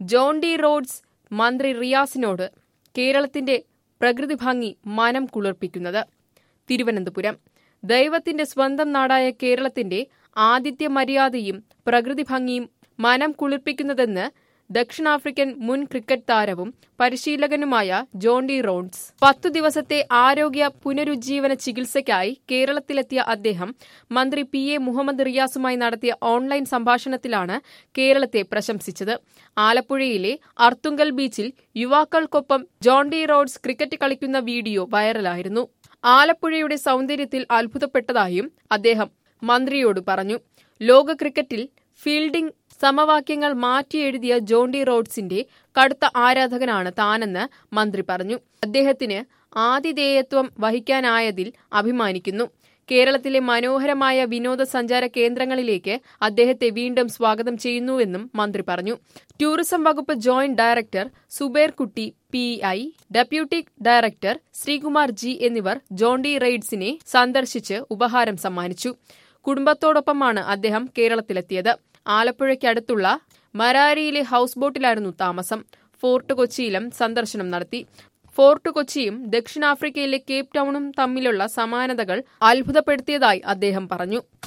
John D roads മന്ത്രി റിയാസിനോട് കേരളത്തിന്റെ പ്രകൃതി ഭംഗി മനം കുളിർപ്പിക്കുന്നത് തിരുവനന്തപുരം ദൈവത്തിന്റെ സ്വന്തം നാടായ കേരളത്തിന്റെ ആതിഥ്യ മര്യാദയും പ്രകൃതി ഭംഗിയും മനം കുളിർപ്പിക്കുന്നതെന്ന് ദക്ഷിണാഫ്രിക്കൻ മുൻ ക്രിക്കറ്റ് താരവും പരിശീലകനുമായ ജോൺ ഡി റോഡ്സ് പത്തു ദിവസത്തെ ആരോഗ്യ പുനരുജ്ജീവന ചികിത്സയ്ക്കായി കേരളത്തിലെത്തിയ അദ്ദേഹം മന്ത്രി പി എ മുഹമ്മദ് റിയാസുമായി നടത്തിയ ഓൺലൈൻ സംഭാഷണത്തിലാണ് കേരളത്തെ പ്രശംസിച്ചത് ആലപ്പുഴയിലെ അർത്തുങ്കൽ ബീച്ചിൽ യുവാക്കൾക്കൊപ്പം ജോൺ ഡി റോഡ്സ് ക്രിക്കറ്റ് കളിക്കുന്ന വീഡിയോ വൈറലായിരുന്നു ആലപ്പുഴയുടെ സൗന്ദര്യത്തിൽ അത്ഭുതപ്പെട്ടതായും അദ്ദേഹം മന്ത്രിയോട് പറഞ്ഞു ലോക ക്രിക്കറ്റിൽ ഫീൽഡിംഗ് സമവാക്യങ്ങൾ മാറ്റിയെഴുതിയ ജോണ്ടി റോഡ്സിന്റെ കടുത്ത ആരാധകനാണ് താനെന്ന് മന്ത്രി പറഞ്ഞു അദ്ദേഹത്തിന് ആതിഥേയത്വം വഹിക്കാനായതിൽ അഭിമാനിക്കുന്നു കേരളത്തിലെ മനോഹരമായ വിനോദസഞ്ചാര കേന്ദ്രങ്ങളിലേക്ക് അദ്ദേഹത്തെ വീണ്ടും സ്വാഗതം ചെയ്യുന്നുവെന്നും മന്ത്രി പറഞ്ഞു ടൂറിസം വകുപ്പ് joint director Zubair Kutty P I deputy director Sreekumar G എന്നിവർ ജോണ്ടി റെയ്ഡ്സിനെ സന്ദർശിച്ച് ഉപഹാരം സമ്മാനിച്ചു കുടുംബത്തോടൊപ്പമാണ് അദ്ദേഹം കേരളത്തിലെത്തിയത് ആലപ്പുഴയ്ക്കടുത്തുള്ള മരാരിയിലെ ഹൌസ് ബോട്ടിലായിരുന്നു താമസം ഫോർട്ട് കൊച്ചിയിലും സന്ദർശനം നടത്തി ഫോർട്ട് കൊച്ചിയും ദക്ഷിണാഫ്രിക്കയിലെ കേപ്പ് ടൗണും തമ്മിലുള്ള സമാനതകൾ അത്ഭുതപ്പെടുത്തിയതായി അദ്ദേഹം പറഞ്ഞു